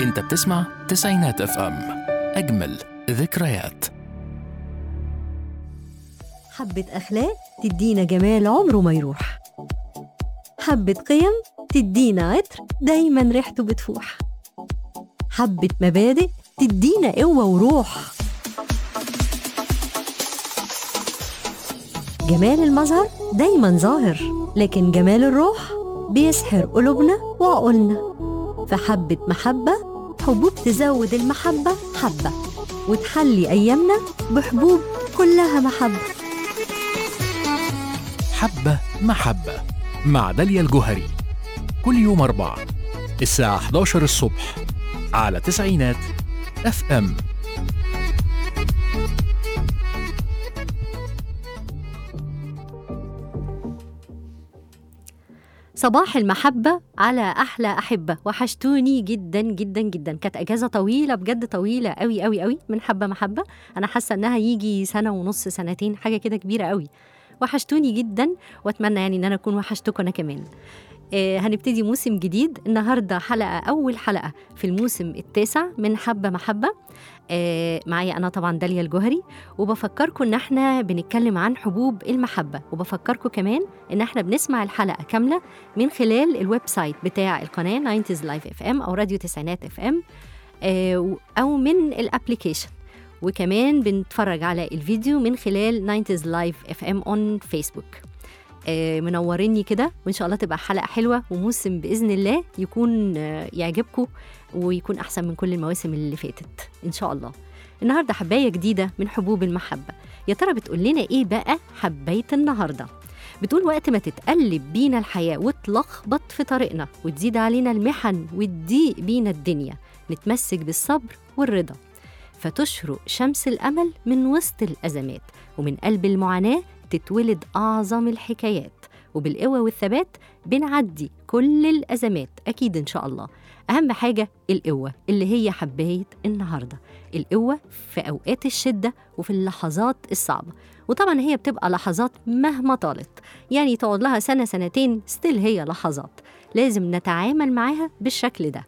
انت بتسمع تسعينات اف ام اجمل ذكريات حبة أخلاق تدينا جمال عمره ما يروح حبة قيم تدينا عطر دايما ريحته بتفوح حبة مبادئ تدينا قوة وروح جمال المظهر دايما ظاهر لكن جمال الروح بيسحر قلوبنا وعقولنا فحبة محبة حبوب تزود المحبة حبة وتحلي أيامنا بحبوب كلها محبة حبة محبة مع داليا الجوهري كل يوم أربعة الساعة 11 الصبح على تسعينات اف ام صباح المحبة على أحلى أحبة وحشتوني جدا جدا جدا كانت أجازة طويلة بجد طويلة قوي قوي قوي من حبة محبة أنا حاسة إنها يجي سنة ونص سنتين حاجة كده كبيرة قوي وحشتوني جدا وأتمنى يعني إن أنا أكون وحشتكم أنا كمان آه هنبتدي موسم جديد النهاردة حلقة أول حلقة في الموسم التاسع من حبة محبة آه معايا أنا طبعا داليا الجوهري وبفكركم إن إحنا بنتكلم عن حبوب المحبة وبفكركم كمان إن إحنا بنسمع الحلقة كاملة من خلال الويب سايت بتاع القناة 90s لايف اف ام أو راديو تسعينات اف ام آه أو من الابليكيشن وكمان بنتفرج على الفيديو من خلال 90s لايف اف ام اون فيسبوك آه، منوريني كده وان شاء الله تبقى حلقه حلوه وموسم باذن الله يكون آه، يعجبكم ويكون احسن من كل المواسم اللي فاتت ان شاء الله النهارده حبايه جديده من حبوب المحبه يا ترى بتقول لنا ايه بقى حبايه النهارده بتقول وقت ما تتقلب بينا الحياه وتلخبط في طريقنا وتزيد علينا المحن وتضيق بينا الدنيا نتمسك بالصبر والرضا فتشرق شمس الامل من وسط الازمات ومن قلب المعاناه تتولد أعظم الحكايات وبالقوة والثبات بنعدي كل الأزمات أكيد إن شاء الله أهم حاجة القوة اللي هي حباية النهاردة القوة في أوقات الشدة وفي اللحظات الصعبة وطبعا هي بتبقى لحظات مهما طالت يعني تقعد لها سنة سنتين ستيل هي لحظات لازم نتعامل معاها بالشكل ده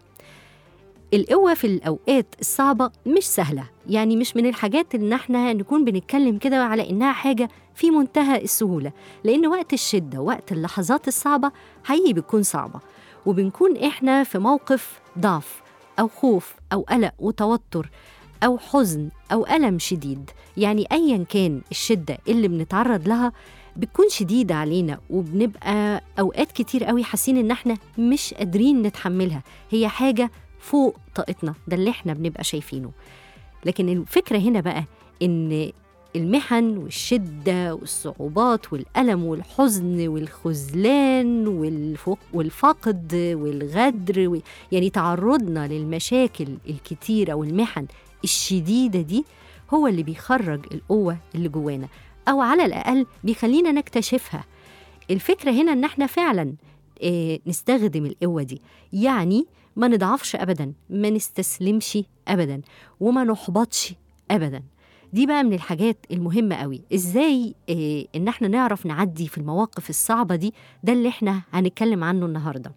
القوة في الأوقات الصعبة مش سهلة يعني مش من الحاجات اللي احنا نكون بنتكلم كده على إنها حاجة في منتهى السهولة لأن وقت الشدة وقت اللحظات الصعبة حقيقي بتكون صعبة وبنكون إحنا في موقف ضعف أو خوف أو قلق وتوتر أو حزن أو ألم شديد يعني أيا كان الشدة اللي بنتعرض لها بتكون شديدة علينا وبنبقى أوقات كتير قوي حاسين إن احنا مش قادرين نتحملها هي حاجة فوق طاقتنا ده اللي احنا بنبقى شايفينه لكن الفكرة هنا بقى إن المحن والشدة والصعوبات والألم والحزن والخذلان والفق والفقد والغدر و... يعني تعرضنا للمشاكل الكتيرة والمحن الشديدة دي هو اللي بيخرج القوة اللي جوانا أو على الأقل بيخلينا نكتشفها الفكرة هنا إن احنا فعلا اه نستخدم القوة دي يعني ما نضعفش أبدا ما نستسلمش أبدا وما نحبطش أبدا دي بقى من الحاجات المهمة قوي ازاي إيه ان احنا نعرف نعدي في المواقف الصعبة دي ده اللي احنا هنتكلم عنه النهاردة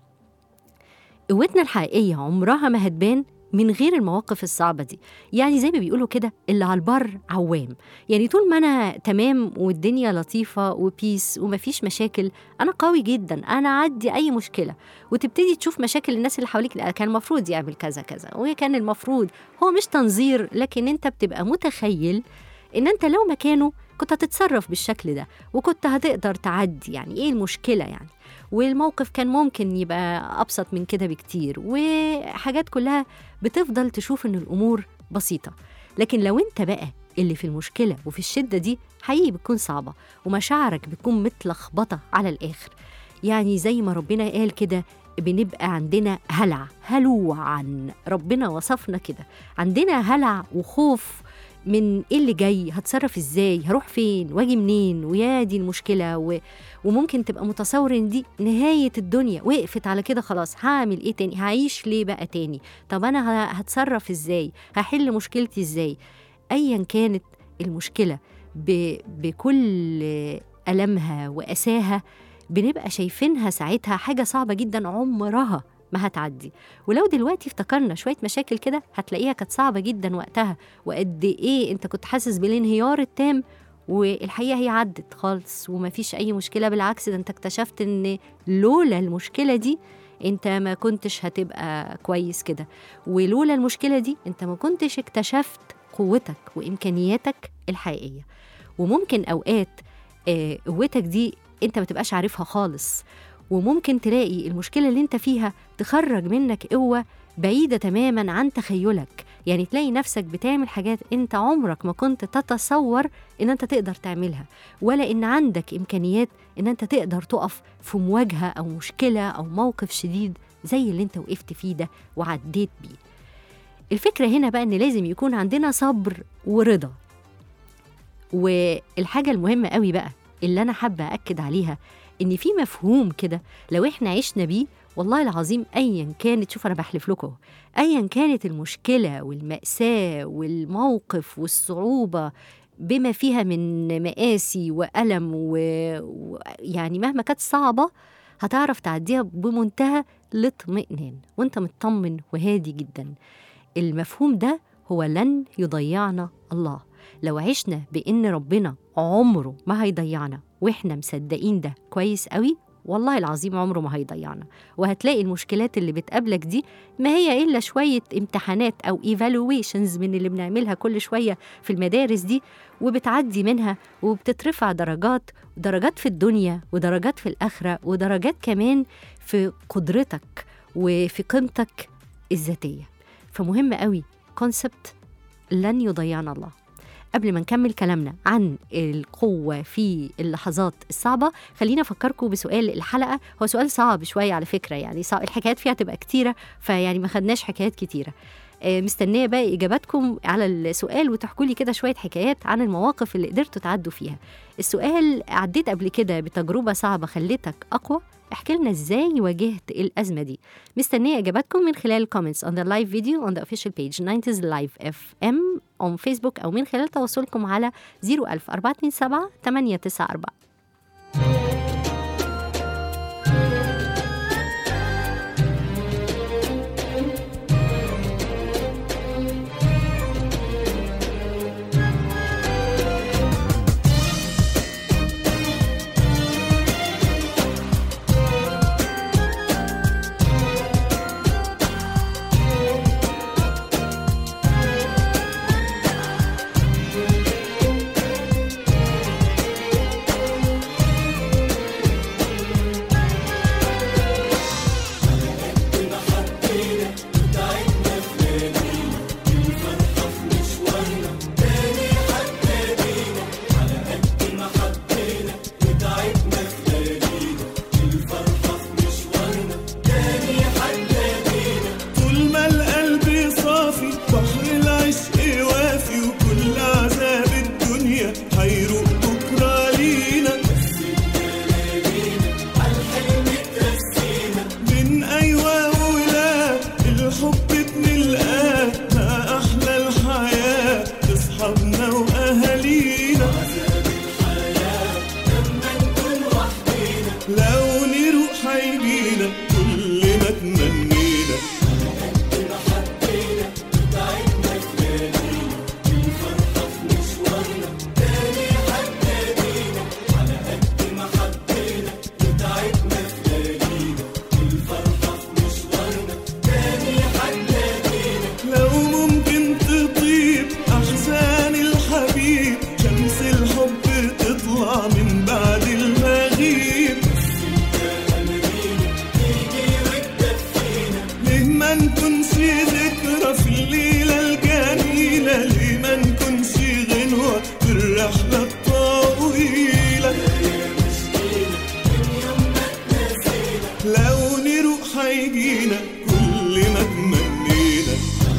قوتنا الحقيقية عمرها ما هتبان من غير المواقف الصعبة دي يعني زي ما بيقولوا كده اللي على البر عوام يعني طول ما أنا تمام والدنيا لطيفة وبيس ومفيش مشاكل أنا قوي جدا أنا أعدي أي مشكلة وتبتدي تشوف مشاكل الناس اللي حواليك لا كان المفروض يعمل كذا كذا وكان المفروض هو مش تنظير لكن أنت بتبقى متخيل إن أنت لو مكانه كنت هتتصرف بالشكل ده وكنت هتقدر تعدي يعني إيه المشكلة يعني والموقف كان ممكن يبقى أبسط من كده بكتير وحاجات كلها بتفضل تشوف إن الأمور بسيطة لكن لو أنت بقى اللي في المشكلة وفي الشدة دي حقيقي بتكون صعبة ومشاعرك بتكون متلخبطة على الآخر يعني زي ما ربنا قال كده بنبقى عندنا هلع هلوعا ربنا وصفنا كده عندنا هلع وخوف من ايه اللي جاي هتصرف ازاي هروح فين واجي منين ويا دي المشكله و... وممكن تبقى متصور ان دي نهايه الدنيا وقفت على كده خلاص هعمل ايه تاني هعيش ليه بقى تاني طب انا ه... هتصرف ازاي هحل مشكلتي ازاي ايا كانت المشكله ب... بكل ألمها وأساها بنبقى شايفينها ساعتها حاجة صعبة جدا عمرها ما هتعدي ولو دلوقتي افتكرنا شويه مشاكل كده هتلاقيها كانت صعبه جدا وقتها وقد ايه انت كنت حاسس بالانهيار التام والحقيقه هي عدت خالص ومفيش اي مشكله بالعكس ده انت اكتشفت ان لولا المشكله دي انت ما كنتش هتبقى كويس كده ولولا المشكله دي انت ما كنتش اكتشفت قوتك وامكانياتك الحقيقيه وممكن اوقات آه، قوتك دي انت ما تبقاش عارفها خالص وممكن تلاقي المشكله اللي انت فيها تخرج منك قوه بعيده تماما عن تخيلك يعني تلاقي نفسك بتعمل حاجات انت عمرك ما كنت تتصور ان انت تقدر تعملها ولا ان عندك امكانيات ان انت تقدر تقف في مواجهه او مشكله او موقف شديد زي اللي انت وقفت فيه ده وعديت بيه الفكره هنا بقى ان لازم يكون عندنا صبر ورضا والحاجه المهمه قوي بقى اللي انا حابه اكد عليها ان في مفهوم كده لو احنا عشنا بيه والله العظيم ايا كانت شوف انا بحلف لكم ايا كانت المشكله والماساه والموقف والصعوبه بما فيها من مآسي وألم ويعني و... يعني مهما كانت صعبة هتعرف تعديها بمنتهى الاطمئنان وانت مطمن وهادي جدا المفهوم ده هو لن يضيعنا الله لو عشنا بإن ربنا عمره ما هيضيعنا وإحنا مصدقين ده كويس قوي والله العظيم عمره ما هيضيعنا وهتلاقي المشكلات اللي بتقابلك دي ما هي إلا شوية امتحانات أو evaluations من اللي بنعملها كل شوية في المدارس دي وبتعدي منها وبتترفع درجات درجات في الدنيا ودرجات في الآخرة ودرجات كمان في قدرتك وفي قيمتك الذاتية فمهم قوي كونسبت لن يضيعنا الله قبل ما نكمل كلامنا عن القوة في اللحظات الصعبة خلينا أفكركم بسؤال الحلقة هو سؤال صعب شوية على فكرة يعني صعب الحكايات فيها تبقى كتيرة فيعني ما خدناش حكايات كتيرة آه، مستنية بقى إجاباتكم على السؤال وتحكوا لي كده شوية حكايات عن المواقف اللي قدرتوا تعدوا فيها السؤال عديت قبل كده بتجربة صعبة خلتك أقوى احكي لنا ازاي واجهت الازمه دي مستنيه اجاباتكم من خلال comments on the live video on the official page 90s live fm on facebook او من خلال تواصلكم على 01000 427 894 طول ما القلب صافي بحر العشق وافي وكل عذاب الدنيا هيروق بكرة لينا من أيوة ولا الحب بنلقاه ما أحلى الحياة أصحابنا وأهالينا لو نروح هيجينا كل ما تمنينا لو ممكن تطيب أحزان الحبيب شمس الحب تطلع من بعد المغيب ليه ما نكونش ذكرى في الليلة الجميلة ليه ما نكونش غنوة في الرحلة الطويلة لو نروح هيجينا كل ما تمنينا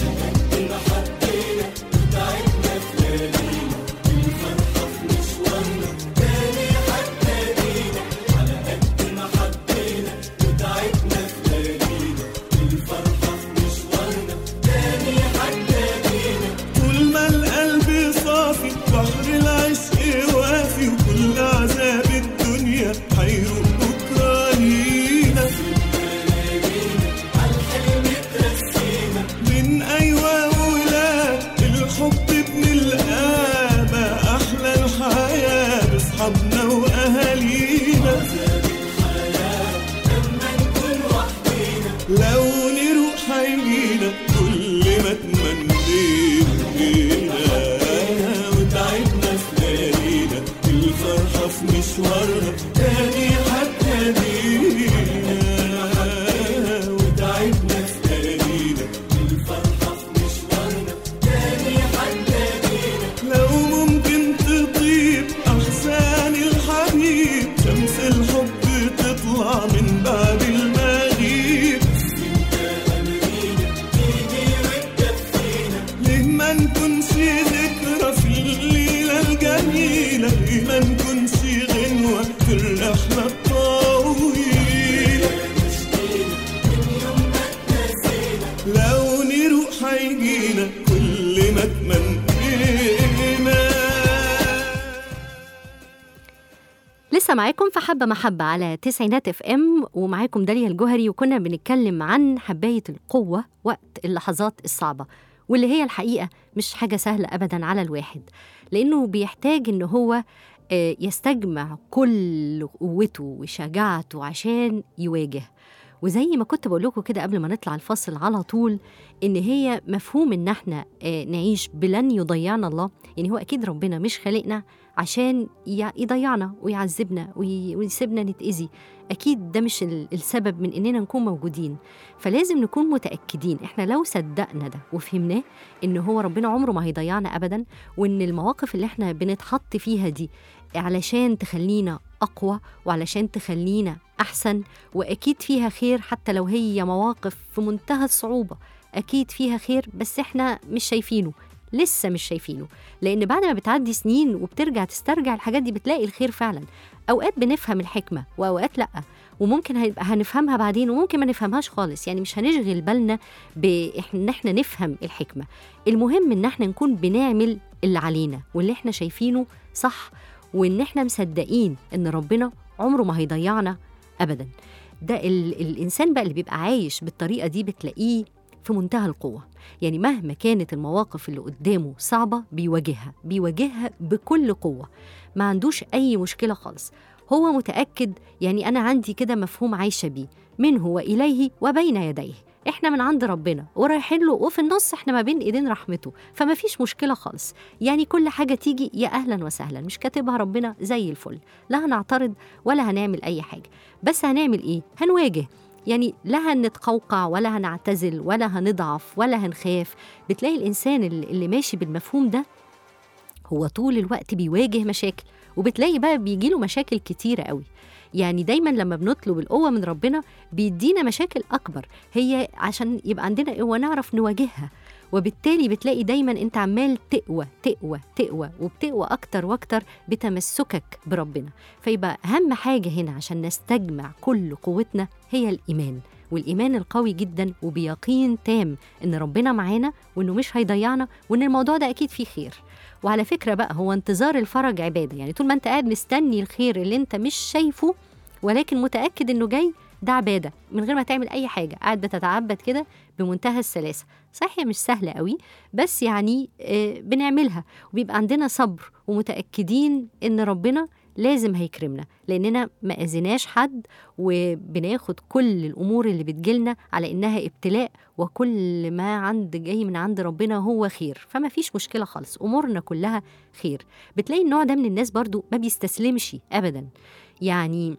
طول ما القلب صافي بحر العشق وافي وكل عذاب الدنيا هيروق بكرة لينا لو نروح هيجينا كل ما تمنينا وتعبنا في ليالينا الفرحة في مشوارنا تاني هتنادينا وتعبنا في ليالينا الفرحة في مشوارنا تاني هتنادينا لو ممكن تطيب أحزان الحبيب شمس الحب تطلع من بعد المغيب ليه ما نكونش ذكرى في الليلة الجميلة ليه ما نكونش غنوة في الرحلة الطويلة لو نروح هيجينا كل ما تمنينا لسه معاكم في حبة محبة على تسعينات اف ام ومعاكم داليا الجوهري وكنا بنتكلم عن حباية القوة وقت اللحظات الصعبة واللي هي الحقيقة مش حاجة سهلة أبدا على الواحد لأنه بيحتاج إن هو آه، يستجمع كل قوته وشجاعته عشان يواجه وزي ما كنت بقول لكم كده قبل ما نطلع الفصل على طول ان هي مفهوم ان احنا آه، نعيش بلن يضيعنا الله يعني هو اكيد ربنا مش خالقنا عشان ي- يضيعنا ويعذبنا وي- ويسيبنا نتأذي أكيد ده مش ال- السبب من إننا نكون موجودين فلازم نكون متأكدين إحنا لو صدقنا ده وفهمناه إن هو ربنا عمره ما هيضيعنا أبدا وإن المواقف اللي إحنا بنتحط فيها دي علشان تخلينا أقوى وعلشان تخلينا أحسن وأكيد فيها خير حتى لو هي مواقف في منتهى الصعوبة أكيد فيها خير بس إحنا مش شايفينه لسه مش شايفينه لان بعد ما بتعدي سنين وبترجع تسترجع الحاجات دي بتلاقي الخير فعلا اوقات بنفهم الحكمه واوقات لا وممكن هيبقى هنفهمها بعدين وممكن ما نفهمهاش خالص يعني مش هنشغل بالنا بان احنا نفهم الحكمه المهم ان احنا نكون بنعمل اللي علينا واللي احنا شايفينه صح وان احنا مصدقين ان ربنا عمره ما هيضيعنا ابدا ده ال الانسان بقى اللي بيبقى عايش بالطريقه دي بتلاقيه في منتهى القوه يعني مهما كانت المواقف اللي قدامه صعبة بيواجهها بيواجهها بكل قوة ما عندوش أي مشكلة خالص هو متأكد يعني أنا عندي كده مفهوم عايشة بيه منه وإليه وبين يديه احنا من عند ربنا ورايحين له وفي النص احنا ما بين ايدين رحمته فما فيش مشكله خالص يعني كل حاجه تيجي يا اهلا وسهلا مش كاتبها ربنا زي الفل لا هنعترض ولا هنعمل اي حاجه بس هنعمل ايه هنواجه يعني لا هنتقوقع ولا هنعتزل ولا هنضعف ولا هنخاف بتلاقي الإنسان اللي اللي ماشي بالمفهوم ده هو طول الوقت بيواجه مشاكل وبتلاقي بقى بيجيله مشاكل كتيرة قوي يعني دايما لما بنطلب القوة من ربنا بيدينا مشاكل أكبر هي عشان يبقى عندنا قوة نعرف نواجهها وبالتالي بتلاقي دايما انت عمال تقوى تقوى تقوى وبتقوى اكتر واكتر بتمسكك بربنا فيبقى اهم حاجه هنا عشان نستجمع كل قوتنا هي الايمان والايمان القوي جدا وبيقين تام ان ربنا معانا وانه مش هيضيعنا وان الموضوع ده اكيد فيه خير وعلى فكره بقى هو انتظار الفرج عباده يعني طول ما انت قاعد مستني الخير اللي انت مش شايفه ولكن متاكد انه جاي ده عباده من غير ما تعمل اي حاجه قاعد بتتعبد كده بمنتهى السلاسه صحيح هي مش سهله قوي بس يعني آه، بنعملها وبيبقى عندنا صبر ومتاكدين ان ربنا لازم هيكرمنا لاننا ما اذيناش حد وبناخد كل الامور اللي بتجيلنا على انها ابتلاء وكل ما عند جاي من عند ربنا هو خير فما فيش مشكله خالص امورنا كلها خير بتلاقي النوع ده من الناس برضو ما بيستسلمش ابدا يعني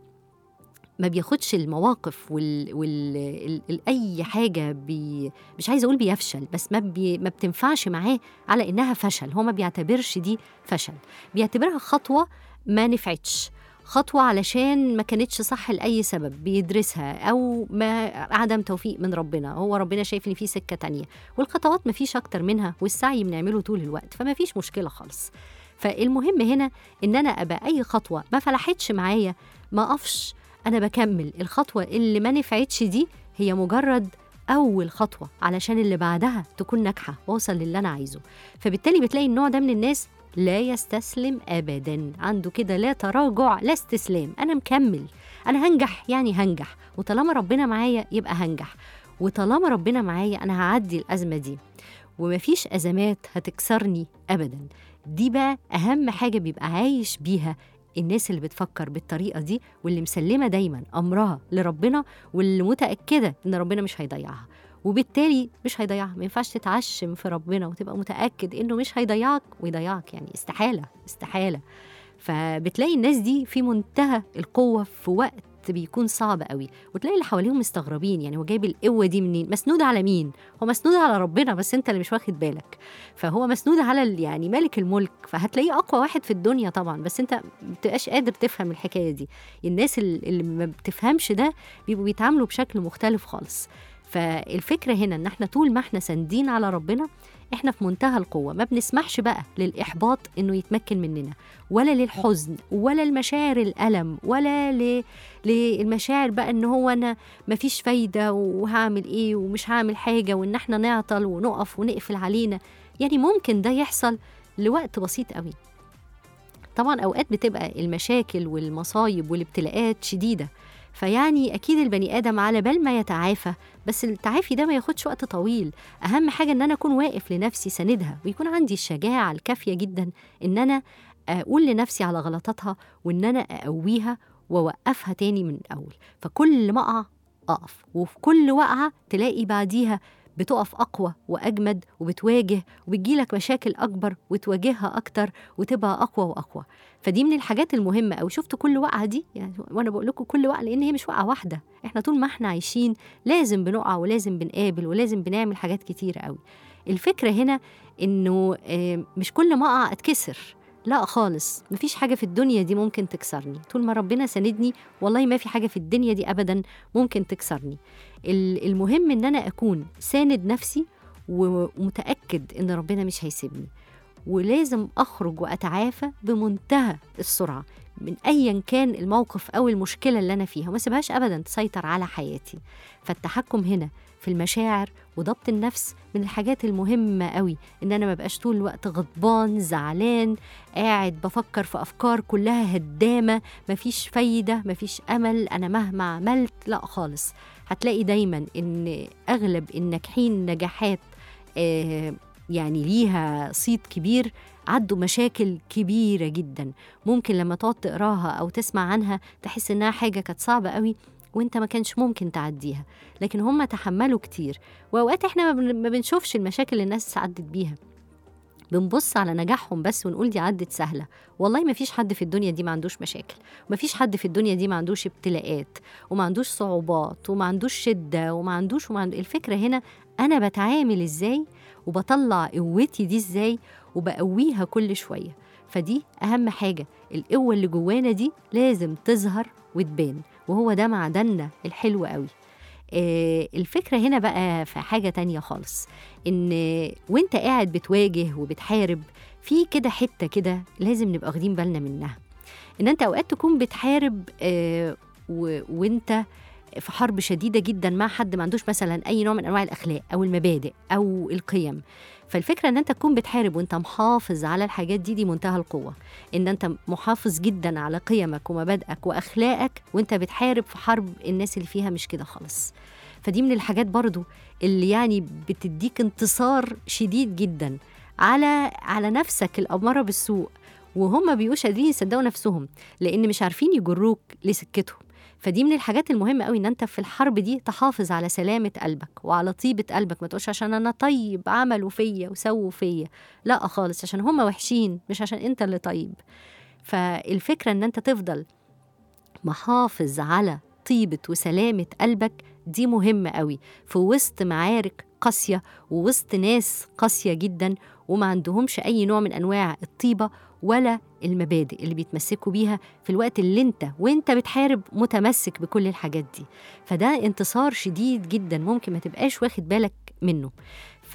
ما بياخدش المواقف وال, وال... ال... ال... اي حاجه بي... مش عايزه اقول بيفشل بس ما بي... ما بتنفعش معاه على انها فشل هو ما بيعتبرش دي فشل بيعتبرها خطوه ما نفعتش خطوة علشان ما كانتش صح لأي سبب بيدرسها أو ما عدم توفيق من ربنا هو ربنا شايف إن في سكة تانية والخطوات ما فيش أكتر منها والسعي بنعمله طول الوقت فما فيش مشكلة خالص فالمهم هنا إن أنا أبقى أي خطوة ما فلحتش معايا ما أقفش أنا بكمل الخطوة اللي ما نفعتش دي هي مجرد أول خطوة علشان اللي بعدها تكون ناجحة وأوصل للي أنا عايزه فبالتالي بتلاقي النوع ده من الناس لا يستسلم ابدا عنده كده لا تراجع لا استسلام انا مكمل انا هنجح يعني هنجح وطالما ربنا معايا يبقى هنجح وطالما ربنا معايا انا هعدي الازمه دي ومفيش ازمات هتكسرني ابدا دي بقى اهم حاجه بيبقى عايش بيها الناس اللي بتفكر بالطريقة دي واللي مسلمة دايما أمرها لربنا واللي متأكدة إن ربنا مش هيضيعها وبالتالي مش هيضيعها ما ينفعش تتعشم في ربنا وتبقى متأكد إنه مش هيضيعك ويضيعك يعني استحالة استحالة فبتلاقي الناس دي في منتهى القوة في وقت بيكون صعب قوي وتلاقي اللي حواليهم مستغربين يعني هو جايب القوه دي منين مسنود على مين هو مسنود على ربنا بس انت اللي مش واخد بالك فهو مسنود على ال- يعني ملك الملك فهتلاقيه اقوى واحد في الدنيا طبعا بس انت ما بتبقاش قادر تفهم الحكايه دي الناس ال- اللي ما بتفهمش ده بيبقوا بيتعاملوا بشكل مختلف خالص فالفكره هنا ان احنا طول ما احنا ساندين على ربنا احنا في منتهى القوه ما بنسمحش بقى للاحباط انه يتمكن مننا ولا للحزن ولا المشاعر الالم ولا ل... للمشاعر بقى ان هو انا مفيش فايده وهعمل ايه ومش هعمل حاجه وان احنا نعطل ونقف ونقفل علينا يعني ممكن ده يحصل لوقت بسيط قوي طبعا اوقات بتبقى المشاكل والمصايب والابتلاءات شديده فيعني اكيد البني ادم على بال ما يتعافى بس التعافي ده ما ياخدش وقت طويل اهم حاجه ان انا اكون واقف لنفسي ساندها ويكون عندي الشجاعه الكافيه جدا ان انا اقول لنفسي على غلطاتها وان انا اقويها واوقفها تاني من الاول فكل ما اقع اقف وفي كل وقعه تلاقي بعديها بتقف اقوى واجمد وبتواجه وبتجيلك مشاكل اكبر وتواجهها اكتر وتبقى اقوى واقوى فدي من الحاجات المهمه قوي شفتوا كل وقعه دي يعني وانا بقول لكم كل وقعه لان هي مش وقعه واحده احنا طول ما احنا عايشين لازم بنقع ولازم بنقابل ولازم بنعمل حاجات كتير قوي الفكره هنا انه آه، مش كل ما اقع اتكسر لا خالص مفيش حاجة في الدنيا دي ممكن تكسرني طول ما ربنا ساندني والله ما في حاجة في الدنيا دي أبدا ممكن تكسرني ال- المهم إن أنا أكون ساند نفسي ومتأكد إن ربنا مش هيسيبني ولازم أخرج وأتعافى بمنتهى السرعة من أيا كان الموقف أو المشكلة اللي أنا فيها وما سيبهاش أبدا تسيطر على حياتي فالتحكم هنا في المشاعر وضبط النفس من الحاجات المهمة قوي إن أنا ما بقاش طول الوقت غضبان زعلان قاعد بفكر في أفكار كلها هدامة مفيش فايدة مفيش أمل أنا مهما عملت لا خالص هتلاقي دايما إن أغلب الناجحين نجاحات آه يعني ليها صيت كبير عدوا مشاكل كبيرة جدا ممكن لما تقعد تقراها أو تسمع عنها تحس إنها حاجة كانت صعبة قوي وانت ما كانش ممكن تعديها لكن هم تحملوا كتير واوقات احنا ما بن- ما بنشوفش المشاكل اللي الناس عدت بيها بنبص على نجاحهم بس ونقول دي عدت سهله والله ما فيش حد في الدنيا دي ما عندوش مشاكل وما فيش حد في الدنيا دي ما عندوش ابتلاءات وما عندوش صعوبات وما عندوش شده وما عندوش وما عندوش الفكره هنا انا بتعامل ازاي وبطلع قوتي دي ازاي وبقويها كل شويه فدي اهم حاجه القوه اللي جوانا دي لازم تظهر وتبان وهو ده معدننا الحلو قوي آه، الفكرة هنا بقى في حاجة تانية خالص إن وإنت قاعد بتواجه وبتحارب في كده حتة كده لازم نبقى واخدين بالنا منها إن أنت أوقات تكون بتحارب آه، و- وإنت في حرب شديدة جدا مع حد ما عندوش مثلا أي نوع من أنواع الأخلاق أو المبادئ أو القيم فالفكرة إن أنت تكون بتحارب وإنت محافظ على الحاجات دي دي منتهى القوة إن أنت محافظ جدا على قيمك ومبادئك وأخلاقك وإنت بتحارب في حرب الناس اللي فيها مش كده خالص فدي من الحاجات برضو اللي يعني بتديك انتصار شديد جدا على على نفسك الأمارة بالسوء وهم بيبقوش قادرين يصدقوا نفسهم لأن مش عارفين يجروك لسكتهم فدي من الحاجات المهمة قوي ان انت في الحرب دي تحافظ على سلامة قلبك وعلى طيبة قلبك ما تقولش عشان انا طيب عملوا فيا وسووا فيا لا خالص عشان هم وحشين مش عشان انت اللي طيب فالفكرة ان انت تفضل محافظ على طيبة وسلامة قلبك دي مهمة قوي في وسط معارك قاسية ووسط ناس قاسية جدا وما عندهمش أي نوع من أنواع الطيبة ولا المبادئ اللي بيتمسكوا بيها في الوقت اللي انت وانت بتحارب متمسك بكل الحاجات دي فده انتصار شديد جدا ممكن ما تبقاش واخد بالك منه ف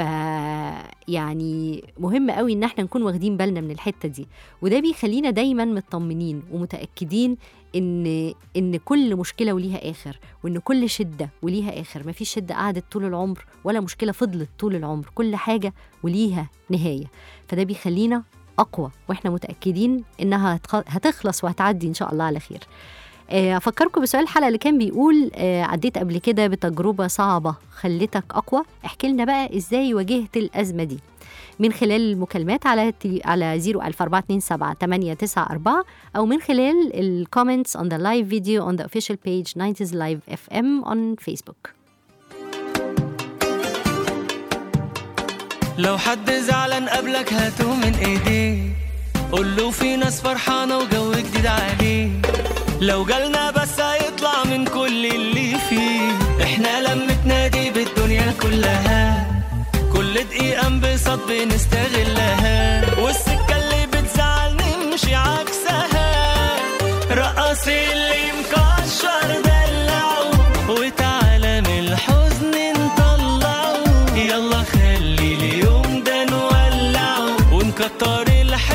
يعني مهم قوي ان احنا نكون واخدين بالنا من الحته دي وده بيخلينا دايما مطمنين ومتاكدين ان ان كل مشكله وليها اخر وان كل شده وليها اخر ما فيش شده قعدت طول العمر ولا مشكله فضلت طول العمر كل حاجه وليها نهايه فده بيخلينا اقوى واحنا متاكدين انها هتخ- هتخلص وهتعدي ان شاء الله على خير آه، افكركم بسؤال الحلقه اللي كان بيقول آه، عديت قبل كده بتجربه صعبه خلتك اقوى احكي لنا بقى ازاي واجهت الازمه دي من خلال المكالمات على تي- على 01427 أو من خلال الكومنتس on the live video on the official page 90s Live FM on Facebook لو حد زعلان قبلك هاته من ايديه قول له في ناس فرحانة وجو جديد عليه لو جالنا بس هيطلع من كل اللي فيه احنا لمتنا دي بالدنيا كلها كل دقيقة انبساط بنستغلها والسكة اللي بتزعل نمشي عكسها رقص اللي مكشر دلعه وتعالى من الحزن نطلعه يلا خلي اليوم ده نولعه ونكتر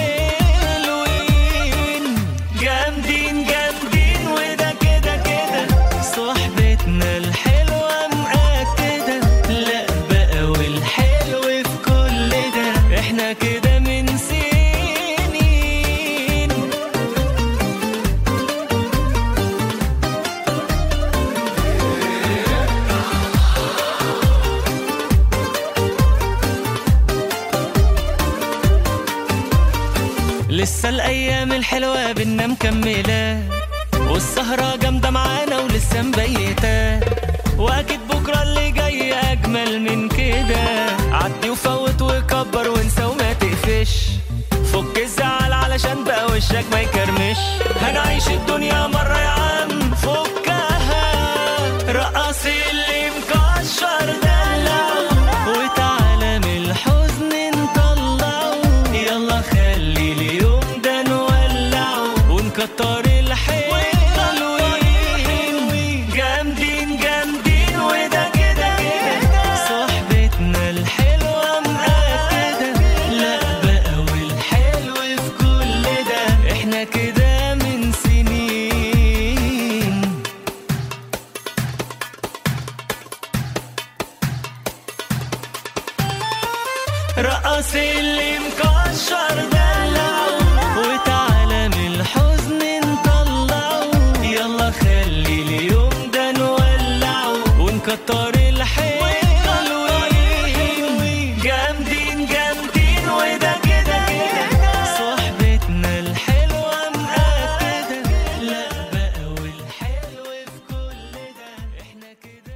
الحلوين جامدين جامدين وده كده كده صحبتنا الحلوة مأكدة لا بقى والحلو في كل ده احنا كده من سنين لسه الايام الحلوه بينا مكمله والسهره جامده معانا ولسه مبيته واكيد بكره اللي جاي اجمل من كده عدي وفوت وكبر وانسى وما تقفش فك الزعل علشان بقى وشك ما يكرمش هنعيش الدنيا مره يا عم فكها رقص اللي مكشر دلعه وتعالى من الحزن نطلعه يلا خلي اليوم ده نولعه ونكتر الحلوين جامدين جامدين وده كده كده صحبتنا الحلوة مأكدة لا بقى والحلو في كل ده احنا كده من سنين رقص اللي مكشر دلعه وتعالى من الحزن نطلعه يلا خلي اليوم ده نولعه ونكتر الحلوين جامدين جامدين وده كده كده صحبتنا الحلوة مأكدة لا بقى والحلو في كل ده احنا كده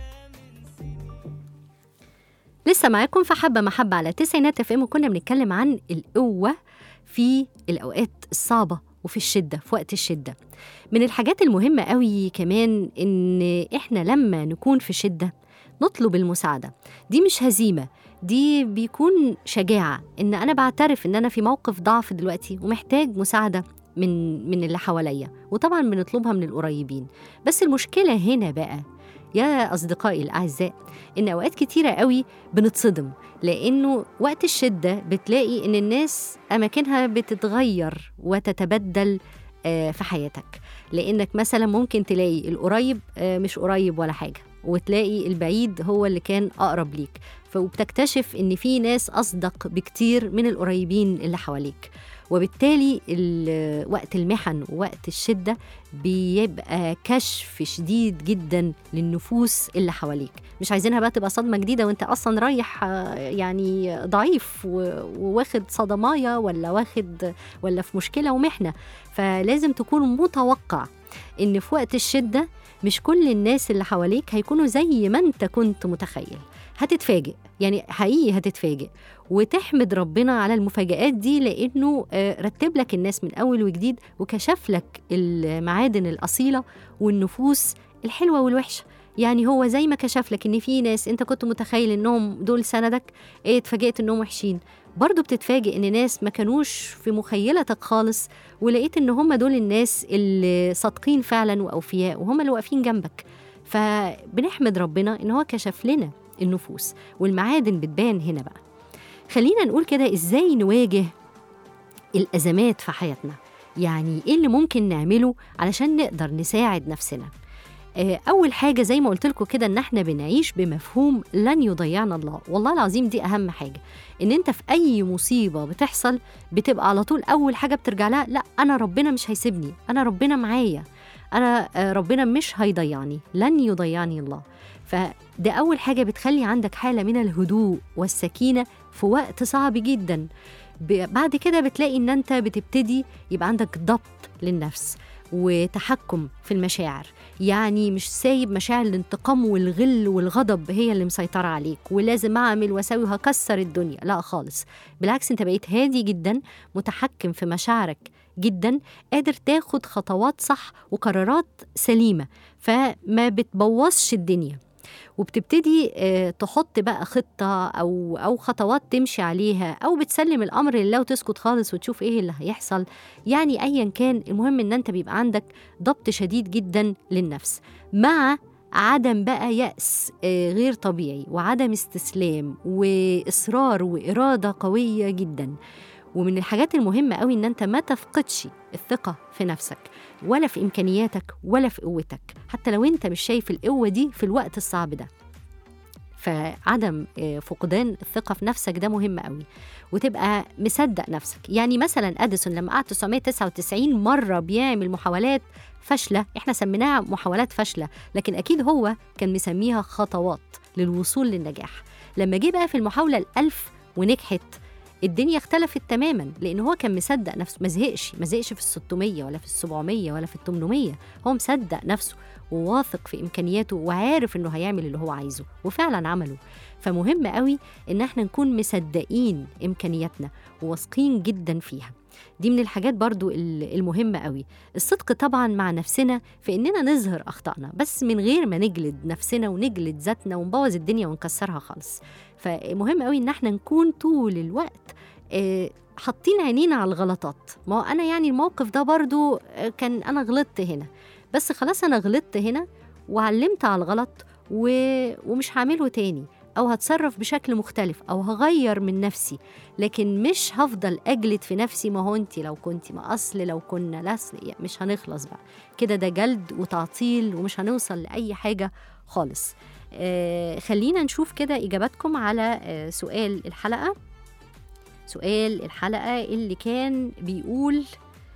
لسه معاكم في حبة محبة على تسعينات اف ام وكنا بنتكلم عن القوة في الأوقات الصعبة وفي الشدة في وقت الشدة من الحاجات المهمة قوي كمان إن إحنا لما نكون في شدة نطلب المساعدة دي مش هزيمة دي بيكون شجاعة إن أنا بعترف إن أنا في موقف ضعف دلوقتي ومحتاج مساعدة من من اللي حواليا وطبعا بنطلبها من القريبين بس المشكلة هنا بقى يا أصدقائي الأعزاء إن أوقات كتيرة قوي بنتصدم لأنه وقت الشدة بتلاقي إن الناس أماكنها بتتغير وتتبدل آه، في حياتك لأنك مثلا ممكن تلاقي القريب آه، مش قريب ولا حاجة وتلاقي البعيد هو اللي كان أقرب ليك فبتكتشف إن في ناس أصدق بكتير من القريبين اللي حواليك وبالتالي ال- وقت المحن ووقت الشدة بيبقى كشف شديد جدا للنفوس اللي حواليك مش عايزينها بقى تبقى صدمة جديدة وانت أصلا رايح آه، يعني ضعيف و- وواخد صدماية ولا واخد ولا في مشكلة ومحنة فلازم تكون متوقع إن في وقت الشدة مش كل الناس اللي حواليك هيكونوا زي ما انت كنت متخيل هتتفاجئ يعني حقيقي هتتفاجئ وتحمد ربنا على المفاجآت دي لأنه آه، رتب لك الناس من أول وجديد وكشف لك المعادن الأصيلة والنفوس الحلوة والوحشة يعني هو زي ما كشف لك ان في ناس انت كنت متخيل انهم دول سندك ايه اتفاجئت انهم وحشين برضه بتتفاجئ ان ناس ما كانوش في مخيلتك خالص ولقيت ان هم دول الناس اللي صادقين فعلا واوفياء وهم اللي واقفين جنبك فبنحمد ربنا ان هو كشف لنا النفوس والمعادن بتبان هنا بقى خلينا نقول كده ازاي نواجه الازمات في حياتنا يعني ايه اللي ممكن نعمله علشان نقدر نساعد نفسنا آه، اول حاجه زي ما قلت لكم كده ان احنا بنعيش بمفهوم لن يضيعنا الله والله العظيم دي اهم حاجه ان انت في اي مصيبه بتحصل بتبقى على طول اول حاجه بترجع لها لا انا ربنا مش هيسيبني انا ربنا معايا انا آه، ربنا مش هيضيعني لن يضيعني الله فده أول حاجة بتخلي عندك حالة من الهدوء والسكينة في وقت صعب جدا ب- بعد كده بتلاقي ان انت بتبتدي يبقى عندك ضبط للنفس وتحكم في المشاعر يعني مش سايب مشاعر الانتقام والغل والغضب هي اللي مسيطرة عليك ولازم أعمل وأسوي وهكسر الدنيا لا خالص بالعكس أنت بقيت هادي جدا متحكم في مشاعرك جدا قادر تاخد خطوات صح وقرارات سليمة فما بتبوظش الدنيا وبتبتدي آه، تحط بقى خطة أو أو خطوات تمشي عليها أو بتسلم الأمر لله وتسكت خالص وتشوف إيه اللي هيحصل يعني أيا كان المهم إن أنت بيبقى عندك ضبط شديد جدا للنفس مع عدم بقى يأس آه، غير طبيعي وعدم استسلام وإصرار وإرادة قوية جدا ومن الحاجات المهمة قوي إن أنت ما تفقدش الثقة في نفسك ولا في إمكانياتك ولا في قوتك حتى لو أنت مش شايف القوة دي في الوقت الصعب ده فعدم آه، فقدان الثقة في نفسك ده مهم قوي وتبقى مصدق نفسك يعني مثلا أديسون لما قعد 999 مرة بيعمل محاولات فاشلة احنا سميناها محاولات فاشلة لكن أكيد هو كان مسميها خطوات للوصول للنجاح لما جه بقى في المحاولة الألف ونجحت الدنيا اختلفت تماما لان هو كان مصدق نفسه ما زهقش ما زهقش في ال 600 ولا في ال 700 ولا في ال 800 هو مصدق نفسه وواثق في امكانياته وعارف انه هيعمل اللي هو عايزه وفعلا عمله فمهم قوي ان احنا نكون مصدقين امكانياتنا وواثقين جدا فيها دي من الحاجات برضو ال- المهمة قوي الصدق طبعا مع نفسنا في اننا نظهر اخطائنا بس من غير ما نجلد نفسنا ونجلد ذاتنا ونبوظ الدنيا ونكسرها خالص فمهم قوي ان احنا نكون طول الوقت آه، حاطين عينينا على الغلطات ما هو انا يعني الموقف ده برضو آه، كان انا غلطت هنا بس خلاص انا غلطت هنا وعلمت على الغلط و... ومش هعمله تاني او هتصرف بشكل مختلف او هغير من نفسي لكن مش هفضل اجلد في نفسي ما هو انت لو كنت ما اصل لو كنا لس يعني مش هنخلص بقى كده ده جلد وتعطيل ومش هنوصل لاي حاجه خالص آه خلينا نشوف كده اجاباتكم على آه سؤال الحلقه سؤال الحلقه اللي كان بيقول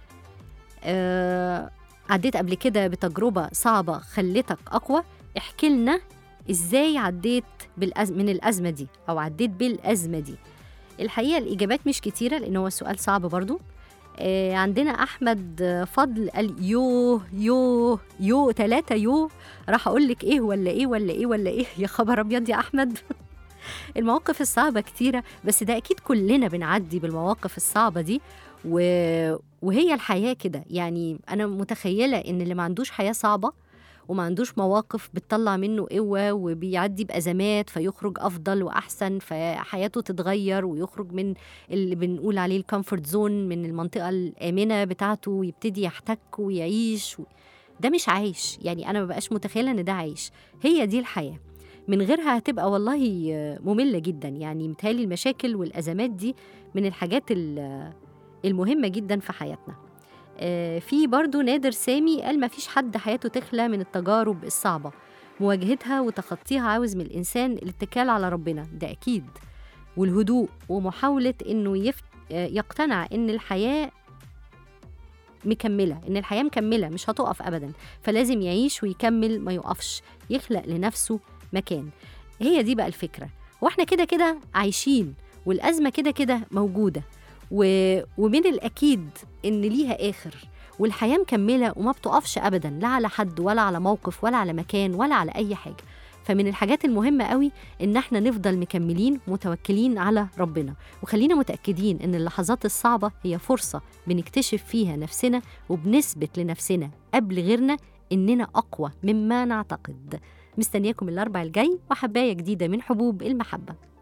آه عديت قبل كده بتجربه صعبه خلتك اقوى احكي لنا ازاي عديت بالأز... من الازمه دي او عديت بالازمه دي الحقيقه الاجابات مش كتيره لان هو السؤال صعب برضو آه عندنا احمد آه، فضل قال يو يو يو ثلاثة يو راح اقول لك ايه ولا ايه ولا ايه ولا ايه يا خبر ابيض يا احمد المواقف الصعبة كتيرة بس ده أكيد كلنا بنعدي بالمواقف الصعبة دي و... وهي الحياة كده يعني أنا متخيلة إن اللي ما عندوش حياة صعبة وما عندوش مواقف بتطلع منه قوة وبيعدي بأزمات فيخرج أفضل وأحسن فحياته تتغير ويخرج من اللي بنقول عليه الكومفورت زون من المنطقة الآمنة بتاعته ويبتدي يحتك ويعيش و... ده مش عايش يعني أنا ما بقاش متخيلة إن ده عايش هي دي الحياة من غيرها هتبقى والله مملة جدا يعني متهيألي المشاكل والأزمات دي من الحاجات ال- المهمة جدا في حياتنا آه، في برضو نادر سامي قال ما فيش حد حياته تخلى من التجارب الصعبة مواجهتها وتخطيها عاوز من الإنسان الاتكال على ربنا ده أكيد والهدوء ومحاولة إنه يفت... آه، يقتنع إن الحياة مكملة إن الحياة مكملة مش هتقف أبدا فلازم يعيش ويكمل ما يقفش يخلق لنفسه مكان هي دي بقى الفكرة واحنا كده كده عايشين والأزمة كده كده موجودة و... ومن الأكيد إن ليها آخر والحياة مكملة وما بتقفش أبدا لا على حد ولا على موقف ولا على مكان ولا على أي حاجة فمن الحاجات المهمة قوي إن احنا نفضل مكملين متوكلين على ربنا وخلينا متأكدين إن اللحظات الصعبة هي فرصة بنكتشف فيها نفسنا وبنثبت لنفسنا قبل غيرنا إننا أقوى مما نعتقد مستنياكم الأربع الجاي وحباية جديدة من حبوب المحبة